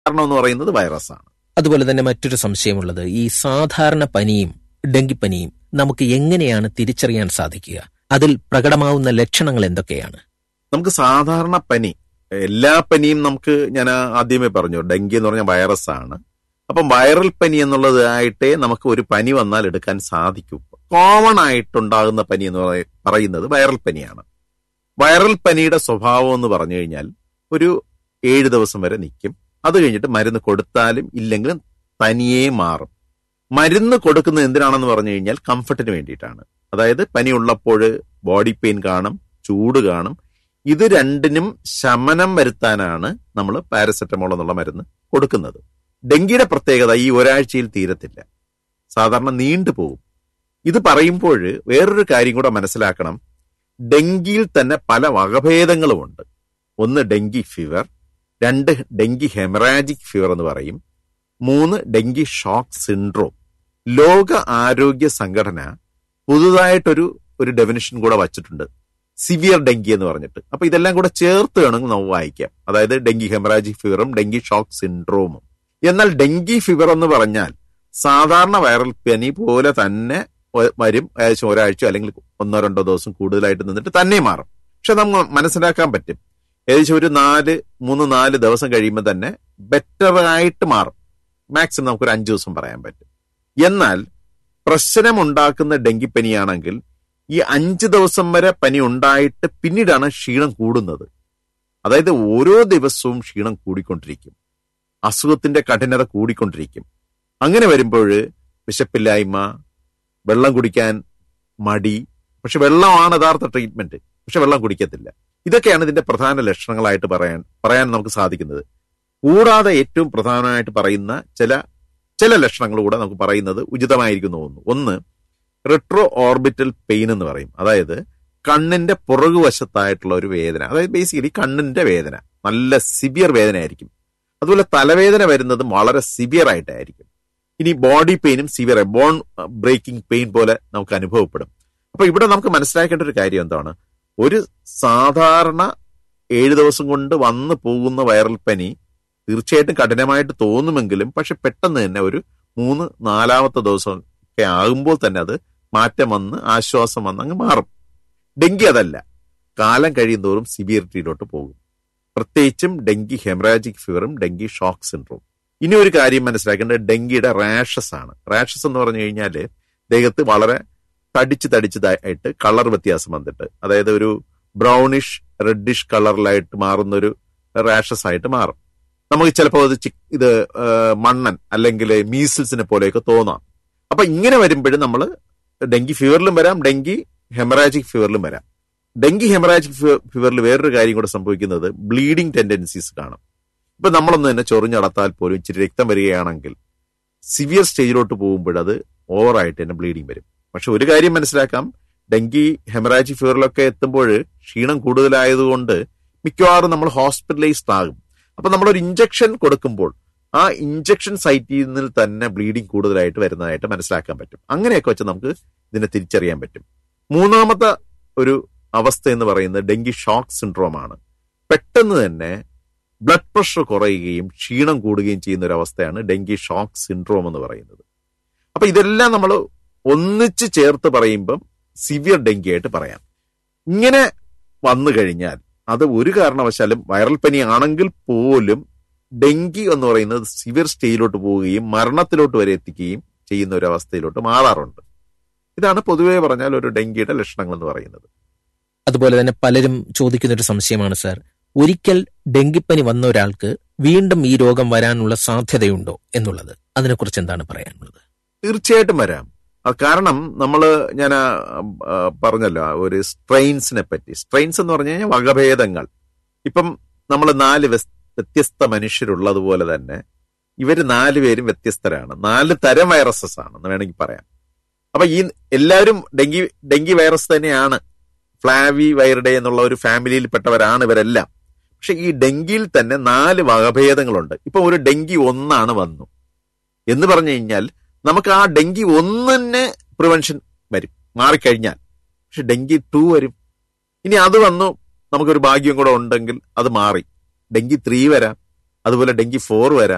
കാരണം എന്ന് പറയുന്നത് വൈറസാണ് അതുപോലെ തന്നെ മറ്റൊരു സംശയമുള്ളത് ഈ സാധാരണ പനിയും ഡെങ്കിപ്പനിയും നമുക്ക് എങ്ങനെയാണ് തിരിച്ചറിയാൻ സാധിക്കുക അതിൽ പ്രകടമാവുന്ന ലക്ഷണങ്ങൾ എന്തൊക്കെയാണ് നമുക്ക് സാധാരണ പനി എല്ലാ പനിയും നമുക്ക് ഞാൻ ആദ്യമേ പറഞ്ഞു ഡെങ്കി എന്ന് പറഞ്ഞ വൈറസ് ആണ് അപ്പം വൈറൽ പനി എന്നുള്ളതായിട്ടേ നമുക്ക് ഒരു പനി വന്നാൽ എടുക്കാൻ സാധിക്കൂ കോമൺ ആയിട്ടുണ്ടാകുന്ന പനി എന്ന് പറയ- പറയുന്നത് വൈറൽ പനിയാണ് വൈറൽ പനിയുടെ സ്വഭാവം എന്ന് പറഞ്ഞു കഴിഞ്ഞാൽ ഒരു ഏഴ് ദിവസം വരെ നിൽക്കും അത് കഴിഞ്ഞിട്ട് മരുന്ന് കൊടുത്താലും ഇല്ലെങ്കിലും തനിയെ മാറും മരുന്ന് കൊടുക്കുന്നത് എന്തിനാണെന്ന് പറഞ്ഞു കഴിഞ്ഞാൽ കംഫർട്ടിന് വേണ്ടിയിട്ടാണ് അതായത് പനി ഉള്ളപ്പോൾ ബോഡി പെയിൻ കാണും ചൂട് കാണും ഇത് രണ്ടിനും ശമനം വരുത്താനാണ് നമ്മൾ പാരസെറ്റമോൾ എന്നുള്ള മരുന്ന് കൊടുക്കുന്നത് ഡെങ്കിയുടെ പ്രത്യേകത ഈ ഒരാഴ്ചയിൽ തീരത്തില്ല സാധാരണ നീണ്ടു പോകും ഇത് പറയുമ്പോൾ വേറൊരു കാര്യം കൂടെ മനസ്സിലാക്കണം ഡെങ്കിയിൽ തന്നെ പല വകഭേദങ്ങളുമുണ്ട് ഒന്ന് ഡെങ്കി ഫീവർ രണ്ട് ഡെങ്കി ഹെമറാജിക് ഫീവർ എന്ന് പറയും മൂന്ന് ഡെങ്കി ഷോക്ക് സിൻഡ്രോം ലോക ആരോഗ്യ സംഘടന പുതുതായിട്ടൊരു ഒരു ഡെഫിനിഷൻ കൂടെ വച്ചിട്ടുണ്ട് സിവിയർ ഡെങ്കി എന്ന് പറഞ്ഞിട്ട് അപ്പൊ ഇതെല്ലാം കൂടെ ചേർത്ത് വേണമെങ്കിൽ നമുക്ക് വായിക്കാം അതായത് ഡെങ്കി ഹെമറാജിക് ഫീവറും ഡെങ്കി ഷോക്ക് സിൻഡ്രോമും എന്നാൽ ഡെങ്കി ഫീവർ എന്ന് പറഞ്ഞാൽ സാധാരണ വൈറൽ പനി പോലെ തന്നെ വ- വരും ഏകദേശം ഒരാഴ്ച അല്ലെങ്കിൽ ഒന്നോ രണ്ടോ ദിവസം കൂടുതലായിട്ട് നിന്നിട്ട് തന്നെ മാറും പക്ഷെ നമുക്ക് മനസ്സിലാക്കാൻ പറ്റും ഏകദേശം ഒരു നാല് മൂന്ന് നാല് ദിവസം കഴിയുമ്പോൾ തന്നെ ബെറ്റർ ആയിട്ട് മാറും മാക്സിമം നമുക്കൊരു അഞ്ചു ദിവസം പറയാൻ പറ്റും എന്നാൽ പ്രശ്നമുണ്ടാക്കുന്ന ഡെങ്കിപ്പനിയാണെങ്കിൽ ഈ അഞ്ച് ദിവസം വരെ പനി ഉണ്ടായിട്ട് പിന്നീടാണ് ക്ഷീണം കൂടുന്നത് അതായത് ഓരോ ദിവസവും ക്ഷീണം കൂടിക്കൊണ്ടിരിക്കും അസുഖത്തിന്റെ കഠിനത കൂടിക്കൊണ്ടിരിക്കും അങ്ങനെ വരുമ്പോൾ വിശപ്പില്ലായ്മ വെള്ളം കുടിക്കാൻ മടി പക്ഷെ വെള്ളമാണ് യഥാർത്ഥ ട്രീറ്റ്മെന്റ് പക്ഷെ വെള്ളം കുടിക്കത്തില്ല ഇതൊക്കെയാണ് ഇതിന്റെ പ്രധാന ലക്ഷണങ്ങളായിട്ട് പറയാൻ പറയാൻ നമുക്ക് സാധിക്കുന്നത് കൂടാതെ ഏറ്റവും പ്രധാനമായിട്ട് പറയുന്ന ചില ചില ലക്ഷണങ്ങൾ കൂടെ നമുക്ക് പറയുന്നത് ഉചിതമായിരിക്കും എന്ന് തോന്നുന്നു ഒന്ന് റിട്രോ ഓർബിറ്റൽ പെയിൻ എന്ന് പറയും അതായത് കണ്ണിന്റെ പുറകുവശത്തായിട്ടുള്ള ഒരു വേദന അതായത് ബേസിക്കലി കണ്ണിന്റെ വേദന നല്ല സിവിയർ വേദന ആയിരിക്കും അതുപോലെ തലവേദന വരുന്നതും വളരെ സിവിയർ ആയിട്ടായിരിക്കും ഇനി ബോഡി പെയിനും സിവിയർ ബോൺ ബ്രേക്കിംഗ് പെയിൻ പോലെ നമുക്ക് അനുഭവപ്പെടും അപ്പൊ ഇവിടെ നമുക്ക് മനസ്സിലാക്കേണ്ട ഒരു കാര്യം എന്താണ് ഒരു സാധാരണ ഏഴ് ദിവസം കൊണ്ട് വന്നു പോകുന്ന വൈറൽ പനി തീർച്ചയായിട്ടും കഠിനമായിട്ട് തോന്നുമെങ്കിലും പക്ഷെ പെട്ടെന്ന് തന്നെ ഒരു മൂന്ന് നാലാമത്തെ ദിവസം ഒക്കെ ആകുമ്പോൾ തന്നെ അത് മാറ്റം വന്ന് ആശ്വാസം വന്ന് അങ്ങ് മാറും ഡെങ്കി അതല്ല കാലം കഴിയുന്തോറും സിവിയറിറ്റിയിലോട്ട് പോകും പ്രത്യേകിച്ചും ഡെങ്കി ഹെമറാജിക് ഫീവറും ഡെങ്കി ഷോക്ക് സിൻഡ്രോം ഇനി ഒരു കാര്യം മനസ്സിലാക്കേണ്ടത് ഡെങ്കിയുടെ റാഷസ് ആണ് റാഷസ് എന്ന് പറഞ്ഞു കഴിഞ്ഞാല് ദേഹത്ത് വളരെ തടിച്ച് തടിച്ചതായിട്ട് കളർ വ്യത്യാസം വന്നിട്ട് അതായത് ഒരു ബ്രൗണിഷ് റെഡിഷ് കളറിലായിട്ട് മാറുന്ന ഒരു റാഷസ് ആയിട്ട് മാറും നമുക്ക് ചിലപ്പോൾ അത് ചി- ഇത് ആ, മണ്ണൻ അല്ലെങ്കിൽ മീസിൽസിനെ പോലെയൊക്കെ തോന്നാം അപ്പൊ ഇങ്ങനെ വരുമ്പോഴും നമ്മൾ ഡെങ്കി ഫീവറിലും വരാം ഡെങ്കി ഹെമറാജിക് ഫീവറിലും വരാം ഡെങ്കി ഹെമറാജിക് ഫീവറിൽ വേറൊരു കാര്യം കൂടെ സംഭവിക്കുന്നത് ബ്ലീഡിംഗ് ടെൻഡൻസീസ് കാണും ഇപ്പൊ നമ്മളൊന്ന് തന്നെ ചൊറിഞ്ഞടത്താൽ പോലും ഇച്ചിരി രക്തം വരികയാണെങ്കിൽ സിവിയർ സ്റ്റേജിലോട്ട് പോകുമ്പോൾ അത് ഓവറായിട്ട് തന്നെ ബ്ലീഡിംഗ് വരും പക്ഷെ ഒരു കാര്യം മനസ്സിലാക്കാം ഡെങ്കി ഹെമറാജിക് ഫീവറിലൊക്കെ എത്തുമ്പോൾ ക്ഷീണം കൂടുതലായതുകൊണ്ട് മിക്കവാറും നമ്മൾ ഹോസ്പിറ്റലൈസ്ഡ് ആകും അപ്പൊ നമ്മളൊരു ഇഞ്ചക്ഷൻ കൊടുക്കുമ്പോൾ ആ ഇഞ്ചക്ഷൻ സൈറ്റിൽ നിന്ന് തന്നെ ബ്ലീഡിംഗ് കൂടുതലായിട്ട് വരുന്നതായിട്ട് മനസ്സിലാക്കാൻ പറ്റും അങ്ങനെയൊക്കെ വെച്ച് നമുക്ക് ഇതിനെ തിരിച്ചറിയാൻ പറ്റും മൂന്നാമത്തെ ഒരു അവസ്ഥ എന്ന് പറയുന്നത് ഡെങ്കി ഷോക്ക് സിൻഡ്രോം ആണ് പെട്ടെന്ന് തന്നെ ബ്ലഡ് പ്രഷർ കുറയുകയും ക്ഷീണം കൂടുകയും ചെയ്യുന്ന ഒരു അവസ്ഥയാണ് ഡെങ്കി ഷോക്ക് സിൻഡ്രോം എന്ന് പറയുന്നത് അപ്പൊ ഇതെല്ലാം നമ്മൾ ഒന്നിച്ച് ചേർത്ത് പറയുമ്പം സിവിയർ ഡെങ്കി ആയിട്ട് പറയാം ഇങ്ങനെ വന്നു കഴിഞ്ഞാൽ അത് ഒരു കാരണവശാലും വൈറൽ പനി ആണെങ്കിൽ പോലും ഡെങ്കി എന്ന് പറയുന്നത് സിവിയർ സ്റ്റേജിലോട്ട് പോവുകയും മരണത്തിലോട്ട് വരെ എത്തിക്കുകയും ചെയ്യുന്ന ഒരു അവസ്ഥയിലോട്ട് മാറാറുണ്ട് ഇതാണ് പൊതുവേ പറഞ്ഞാൽ ഒരു ഡെങ്കിയുടെ ലക്ഷണങ്ങൾ എന്ന് പറയുന്നത് അതുപോലെ തന്നെ പലരും ചോദിക്കുന്ന ഒരു സംശയമാണ് സാർ ഒരിക്കൽ ഡെങ്കിപ്പനി വന്ന ഒരാൾക്ക് വീണ്ടും ഈ രോഗം വരാനുള്ള സാധ്യതയുണ്ടോ എന്നുള്ളത് അതിനെക്കുറിച്ച് എന്താണ് പറയാനുള്ളത് തീർച്ചയായിട്ടും വരാം അത് കാരണം നമ്മൾ ഞാൻ പറഞ്ഞല്ലോ ആ ഒരു സ്ട്രെയിൻസിനെ പറ്റി സ്ട്രെയിൻസ് എന്ന് പറഞ്ഞു കഴിഞ്ഞാൽ വകഭേദങ്ങൾ ഇപ്പം നമ്മൾ നാല് വ്യസ്- വ്യത്യസ്ത മനുഷ്യരുള്ളതുപോലെ തന്നെ ഇവര് നാല് പേരും വ്യത്യസ്തരാണ് നാല് തരം വൈറസസ് ആണ് എന്ന് വേണമെങ്കിൽ പറയാം അപ്പൊ ഈ എല്ലാവരും ഡെങ്കി ഡെങ്കി വൈറസ് തന്നെയാണ് ഫ്ലാവി വൈറഡേ എന്നുള്ള ഒരു ഫാമിലിയിൽപ്പെട്ടവരാണ് ഇവരെല്ലാം പക്ഷെ ഈ ഡെങ്കിയിൽ തന്നെ നാല് വകഭേദങ്ങളുണ്ട് ഇപ്പൊ ഒരു ഡെങ്കി ഒന്നാണ് വന്നു എന്ന് പറഞ്ഞു കഴിഞ്ഞാൽ നമുക്ക് ആ ഡെങ്കി ഒന്നിന് പ്രിവെൻഷൻ വരും മാറിക്കഴിഞ്ഞാൽ പക്ഷെ ഡെങ്കി ടു വരും ഇനി അത് വന്നു നമുക്കൊരു ഭാഗ്യം കൂടെ ഉണ്ടെങ്കിൽ അത് മാറി ഡെങ്കി ത്രീ വരാം അതുപോലെ ഡെങ്കി ഫോർ വരാം